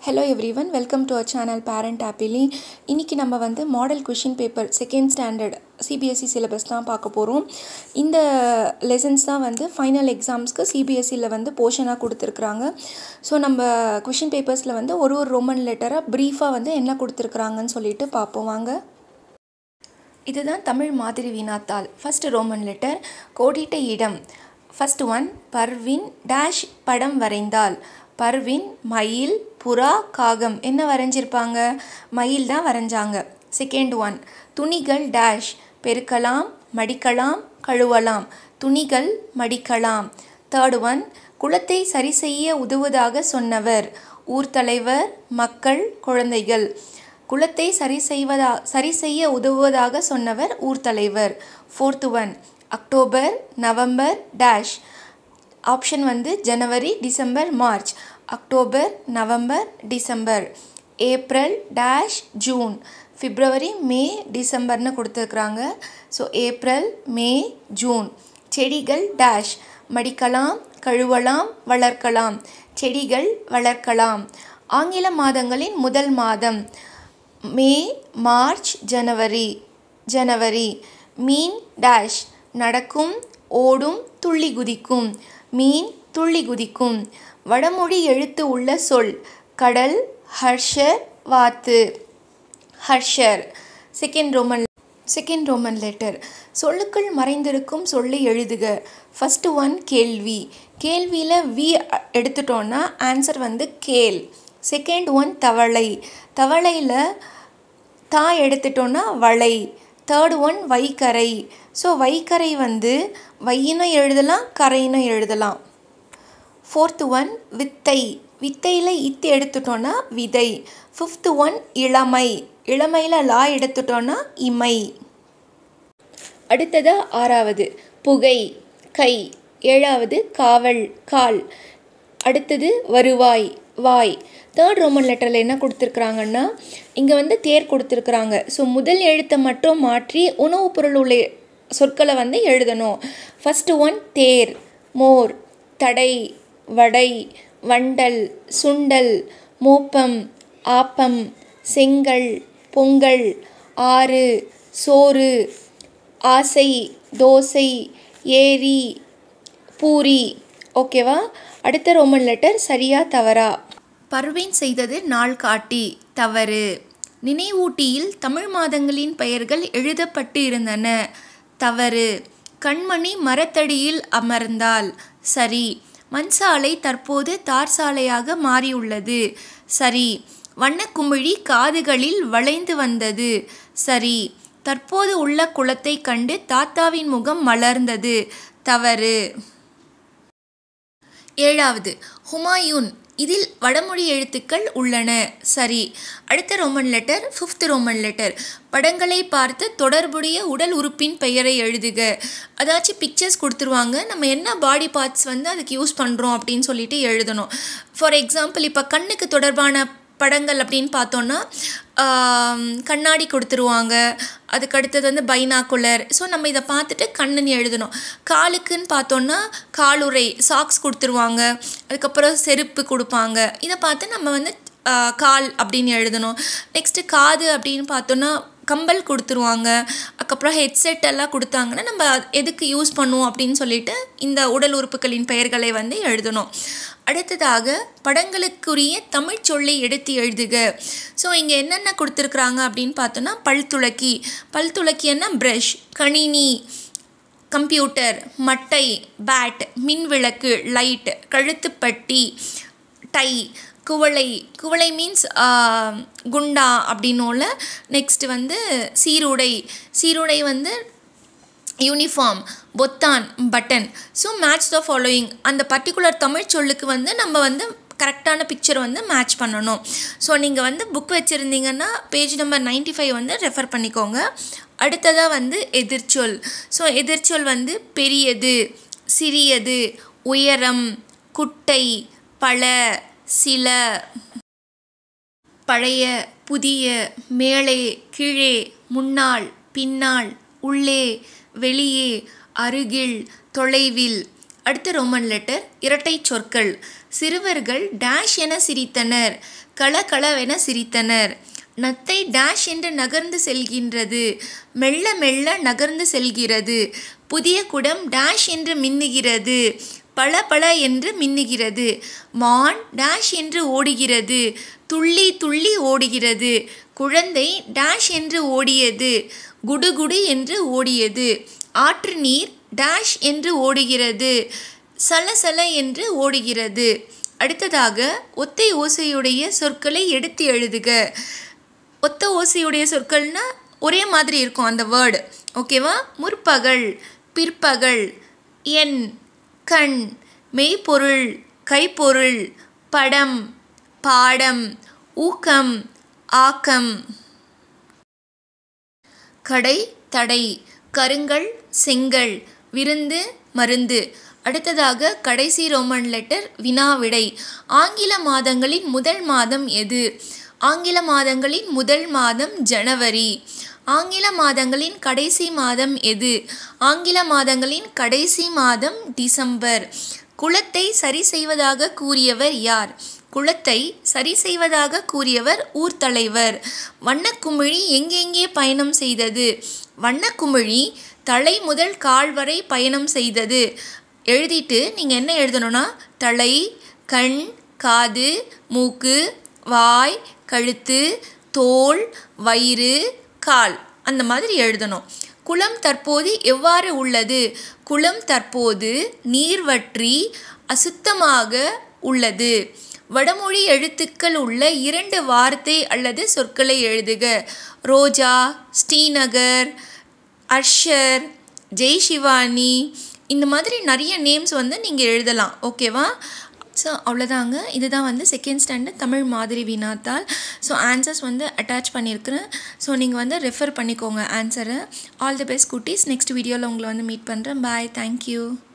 hello everyone welcome to our channel parent ஆப்பிலி இன்றைக்கி நம்ம வந்து model question paper second standard CBSE syllabus தான் பார்க்க போகிறோம் இந்த லெசன்ஸ் தான் வந்து ஃபைனல் எக்ஸாம்ஸ்க்கு சிபிஎஸ்சியில் வந்து போர்ஷனாக கொடுத்துருக்குறாங்க ஸோ நம்ம கொஷின் பேப்பர்ஸில் வந்து ஒரு ஒரு ரோமன் லெட்டராக ப்ரீஃபாக வந்து என்ன கொடுத்துருக்குறாங்கன்னு சொல்லிட்டு பார்ப்போம் வாங்க இதுதான் தமிழ் மாதிரி வினாத்தாள் ஃபர்ஸ்ட் ரோமன் லெட்டர் கோடிட்ட இடம் ஃபர்ஸ்ட் ஒன் பர்வின் டேஷ் படம் வரைந்தால் பர்வின் மயில் புறா காகம் என்ன வரைஞ்சிருப்பாங்க மயில் தான் வரைஞ்சாங்க செகண்ட் ஒன் துணிகள் டேஷ் பெருக்கலாம் மடிக்கலாம் கழுவலாம் துணிகள் மடிக்கலாம் தேர்ட் ஒன் குளத்தை சரி செய்ய உதவுவதாக சொன்னவர் ஊர் தலைவர் மக்கள் குழந்தைகள் குலத்தை சரி செய்வதா சரி செய்ய உதவுவதாக சொன்னவர் ஊர் தலைவர் fourth one October November dash option வந்து ஜனவரி December March October November December April dash June பிப்ரவரி மே டிசம்பர்னு கொடுத்துருக்குறாங்க ஸோ ஏப்ரல் மே ஜூன் செடிகள் டேஷ் மடிக்கலாம் கழுவலாம் வளர்க்கலாம் செடிகள் வளர்க்கலாம் ஆங்கில மாதங்களின் முதல் மாதம் மே மார்ச் ஜனவரி ஜனவரி மீன் டேஷ் நடக்கும் ஓடும் துள்ளி குதிக்கும் மீன் துள்ளி குதிக்கும் வடமொழி எழுத்து உள்ள சொல் கடல் ஹர்ஷர் வாத்து ஹர்ஷர் second roman second roman letter சொல்லுக்குள் மறைந்திருக்கும் சொல்லை எழுதுக ஃபஸ்ட்டு ஒன் கேள்வி கேள்வியில் வி எடுத்துட்டோன்னா ஆன்சர் வந்து கேள் செகண்ட் ஒன் தவளை தவளையில் தா எடுத்துட்டோன்னா வளை தேர்ட் ஒன் வைக்கரை ஸோ வைக்கரை வந்து வையினும் எழுதலாம் கரையினும் எழுதலாம் ஃபோர்த்து ஒன் வித்தை வித்தையில் இத்து எடுத்துட்டோன்னா விதை ஃபிஃப்த்து ஒன் இளமை இளமையில் லா எடுத்துட்டோன்னா இமை அடுத்தது ஆறாவது புகை கை ஏழாவது காவல் கால் அடுத்தது வருவாய் வாய் தேர்ட் ரோமன் லெட்டரில் என்ன கொடுத்துருக்குறாங்கன்னா இங்கே வந்து தேர் கொடுத்துருக்குறாங்க ஸோ முதல் எழுத்தை மட்டும் மாற்றி உணவுப் பொருள் உள்ள சொற்களை வந்து எழுதணும் ஃபஸ்ட்டு ஒன் தேர் மோர் தடை வடை வண்டல் சுண்டல் மோப்பம் ஆப்பம் செங்கல் பொங்கல் ஆறு சோறு ஆசை தோசை ஏரி பூரி ஓகேவா அடுத்த ரோமன் லெட்டர் சரியா தவறா பர்வீன் செய்தது நாள் காட்டி தவறு நினைவூட்டியில் தமிழ் மாதங்களின் பெயர்கள் எழுதப்பட்டு இருந்தன தவறு கண்மணி மரத்தடியில் அமர்ந்தால் சரி மண் சாலை தற்போது தார் சாலையாக மாறியுள்ளது சரி வண்ணக்குமிழி காதுகளில் வளைந்து வந்தது சரி தற்போது உள்ள குளத்தை கண்டு தாத்தாவின் முகம் மலர்ந்தது தவறு ஏழாவது ஹுமாயூன் இதில் வடமொழி எழுத்துக்கள் உள்ளன சரி அடுத்த roman letter fifth roman letter படங்களை பார்த்து தொடர்புடைய உடல் உறுப்பின் பெயரை எழுதுக அதாச்சும் பிக்சர்ஸ் கொடுத்துருவாங்க நம்ம என்ன பாடி பார்ட்ஸ் வந்து அதுக்கு யூஸ் பண்ணுறோம் அப்படின்னு சொல்லிட்டு எழுதணும் ஃபார் எக்ஸாம்பிள் இப்போ கண்ணுக்கு தொடர்பான படங்கள் அப்படின்னு பார்த்தோன்னா கண்ணாடி கொடுத்துருவாங்க அதுக்கு அடுத்தது வந்து பைனாக்குலர் ஸோ நம்ம இதை பார்த்துட்டு கண்ணுன்னு எழுதணும் காலுக்குன்னு பார்த்தோன்னா காலுறை சாக்ஸ் கொடுத்துருவாங்க அதுக்கப்புறம் செருப்பு கொடுப்பாங்க இதை பார்த்து நம்ம வந்து கால் அப்படின்னு எழுதணும் நெக்ஸ்ட்டு காது அப்படின்னு பார்த்தோன்னா கம்பல் கொடுத்துருவாங்க அதுக்கப்புறம் ஹெட்செட் எல்லாம் கொடுத்தாங்கன்னா நம்ம எதுக்கு யூஸ் பண்ணுவோம் அப்படின்னு சொல்லிட்டு இந்த உடல் உறுப்புகளின் பெயர்களை வந்து எழுதணும் அடுத்ததாக படங்களுக்குரிய தமிழ் சொல்லை எடுத்து எழுதுக ஸோ இங்கே என்னென்ன கொடுத்துருக்குறாங்க அப்படின்னு பார்த்தோன்னா பல் துளக்கி பல் துளக்கின்னா ப்ரஷ் கணினி கம்ப்யூட்டர் மட்டை பேட் மின்விளக்கு லைட் கழுத்துப்பட்டி டை குவளை குவளை மீன்ஸ் குண்டா அப்படின்னோல நெக்ஸ்ட் வந்து சீருடை சீருடை வந்து யூனிஃபார்ம் பொத்தான் button so match the following அந்த பர்டிகுலர் தமிழ் சொல்லுக்கு வந்து நம்ம வந்து கரெக்டான பிக்சர் வந்து மேட்ச் பண்ணணும் ஸோ நீங்கள் வந்து புக் வச்சுருந்தீங்கன்னா பேஜ் நம்பர் நைன்ட்டி ஃபைவ் வந்து ரெஃபர் பண்ணிக்கோங்க அடுத்ததாக வந்து எதிர்ச்சொல் ஸோ எதிர்ச்சொல் வந்து பெரியது சிறியது உயரம் குட்டை பல சில பழைய புதிய மேலே கீழே முன்னாள் பின்னால் உள்ளே வெளியே அருகில் தொலைவில் அடுத்த ரோமன் லெட்டர் இரட்டை சொற்கள் சிறுவர்கள் டேஷ் என சிரித்தனர் களகளவென சிரித்தனர் நத்தை டேஷ் என்று நகர்ந்து செல்கின்றது மெல்ல மெல்ல நகர்ந்து செல்கிறது புதிய குடம் டேஷ் என்று மின்னுகிறது பல பல என்று மின்னுகிறது மான் டேஷ் என்று ஓடுகிறது துள்ளி துள்ளி ஓடுகிறது குழந்தை டேஷ் என்று ஓடியது குடுகுடு என்று ஓடியது ஆற்று நீர் டேஷ் என்று ஓடுகிறது சலசல என்று ஓடுகிறது அடுத்ததாக ஒத்தை ஓசையுடைய சொற்களை எடுத்து எழுதுக ஒத்த ஓசையுடைய சொற்கள்னா ஒரே மாதிரி இருக்கும் அந்த வேர்டு ஓகேவா முற்பகல் பிற்பகல் எண் கண் மெய்ப்பொருள் கைப்பொருள் படம் பாடம் ஊக்கம் ஆக்கம் கடை தடை கருங்கல் செங்கல் விருந்து மருந்து அடுத்ததாக கடைசி ரோமன் லெட்டர் வினாவிடை ஆங்கில மாதங்களின் முதல் மாதம் எது ஆங்கில மாதங்களின் முதல் மாதம் ஜனவரி ஆங்கில மாதங்களின் கடைசி மாதம் எது ஆங்கில மாதங்களின் கடைசி மாதம் டிசம்பர் குளத்தை சரி செய்வதாக கூறியவர் யார் குளத்தை சரி செய்வதாக கூறியவர் ஊர்த்தலைவர் வண்ணக்குமிழி எங்கெங்கே பயணம் செய்தது வண்ணக்குமிழி தலை முதல் கால் வரை பயணம் செய்தது எழுதிட்டு நீங்கள் என்ன எழுதணும்னா தலை கண் காது மூக்கு வாய் கழுத்து தோல் வயிறு கால் அந்த மாதிரி எழுதணும் குளம் தற்போது எவ்வாறு உள்ளது குளம் தற்போது நீர் வற்றி அசுத்தமாக உள்ளது வடமொழி எழுத்துக்கள் உள்ள இரண்டு வார்த்தை அல்லது சொற்களை எழுதுக ரோஜா ஸ்ரீநகர் அர்ஷர் ஜெய் சிவானி இந்த மாதிரி நிறைய நேம்ஸ் வந்து நீங்கள் எழுதலாம் ஓகேவா ஸோ அவ்வளோதாங்க இதுதான் வந்து செகண்ட் ஸ்டாண்டர்ட் தமிழ் மாதிரி வினாத்தாள் ஸோ ஆன்சர்ஸ் வந்து அட்டாச் பண்ணியிருக்கிறேன் ஸோ நீங்கள் வந்து ரெஃபர் பண்ணிக்கோங்க ஆன்சரை ஆல் தி பெஸ்ட் குட்டீஸ் நெக்ஸ்ட் வீடியோவில் உங்களை வந்து மீட் பண்ணுறேன் பாய் தேங்க்யூ